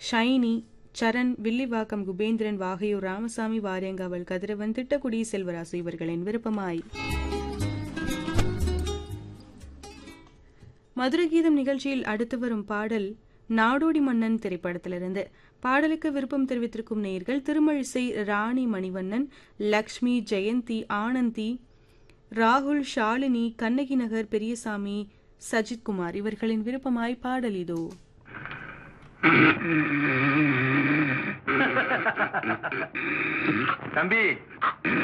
ஷைனி சரண் வில்லிவாக்கம் குபேந்திரன் வாகையூர் ராமசாமி வாரியங்காவல் கதிரவன் திட்டக்குடி செல்வராசு இவர்களின் விருப்பமாய் மதுரை கீதம் நிகழ்ச்சியில் அடுத்து வரும் பாடல் நாடோடி மன்னன் திரைப்படத்திலிருந்து பாடலுக்கு விருப்பம் தெரிவித்திருக்கும் நேயர்கள் திருமழிசை ராணி மணிவண்ணன் லக்ஷ்மி ஜெயந்தி ஆனந்தி ராகுல் ஷாலினி கண்ணகி நகர் பெரியசாமி சஜித்குமார் இவர்களின் விருப்பமாய் பாடல் இதோ தம்பி